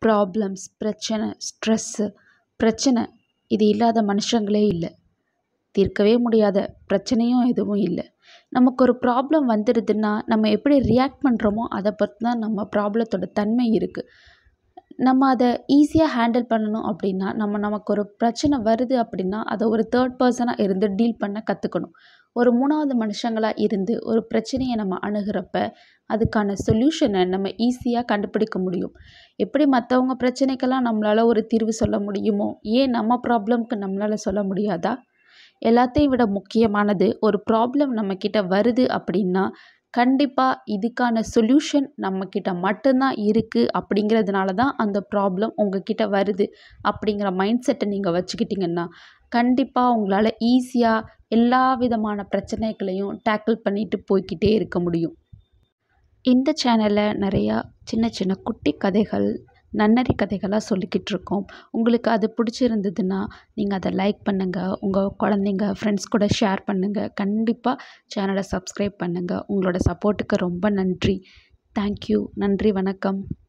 problems பிரச்சனை stress பிரச்சனை இது இல்லாத மனுஷங்களே இல்லை தீர்க்கவே முடியாத பிரச்சனையும் எதுவும் இல்லை நமக்கு ஒரு ப்ராப்ளம் வந்துடுதுன்னா நம்ம எப்படி ரியாக்ட் பண்ணுறோமோ அதை பொறுத்து தான் நம்ம ப்ராப்ளத்தோட தன்மை இருக்குது நம்ம அதை ஈஸியாக ஹேண்டில் பண்ணணும் அப்படின்னா நம்ம நமக்கு ஒரு பிரச்சனை வருது அப்படின்னா அதை ஒரு தேர்ட் பர்சனாக இருந்து டீல் பண்ண கற்றுக்கணும் ஒரு மூணாவது மனுஷங்களாக இருந்து ஒரு பிரச்சனையை நம்ம அணுகிறப்ப அதுக்கான சொல்யூஷனை நம்ம ஈஸியாக கண்டுபிடிக்க முடியும் எப்படி மற்றவங்க பிரச்சனைக்கெல்லாம் நம்மளால் ஒரு தீர்வு சொல்ல முடியுமோ ஏன் நம்ம ப்ராப்ளம்க்கு நம்மளால் சொல்ல முடியாதா எல்லாத்தையும் விட முக்கியமானது ஒரு ப்ராப்ளம் நம்மக்கிட்ட வருது அப்படின்னா கண்டிப்பாக இதுக்கான சொல்யூஷன் நம்மக்கிட்ட மட்டும்தான் இருக்குது அப்படிங்கிறதுனால தான் அந்த ப்ராப்ளம் உங்கக்கிட்ட வருது அப்படிங்கிற மைண்ட் செட்டை நீங்கள் வச்சுக்கிட்டிங்கன்னா கண்டிப்பாக உங்களால் ஈஸியாக எல்லா விதமான பிரச்சனைகளையும் டேக்கிள் பண்ணிட்டு போய்க்கிட்டே இருக்க முடியும் இந்த சேனலில் நிறையா சின்ன சின்ன குட்டி கதைகள் நன்னறி கதைகளாக சொல்லிக்கிட்டு இருக்கோம் உங்களுக்கு அது பிடிச்சிருந்ததுன்னா நீங்கள் அதை லைக் பண்ணுங்கள் உங்கள் குழந்தைங்க ஃப்ரெண்ட்ஸ் கூட ஷேர் பண்ணுங்கள் கண்டிப்பாக சேனலை சப்ஸ்கிரைப் பண்ணுங்கள் உங்களோட சப்போர்ட்டுக்கு ரொம்ப நன்றி தேங்க்யூ நன்றி வணக்கம்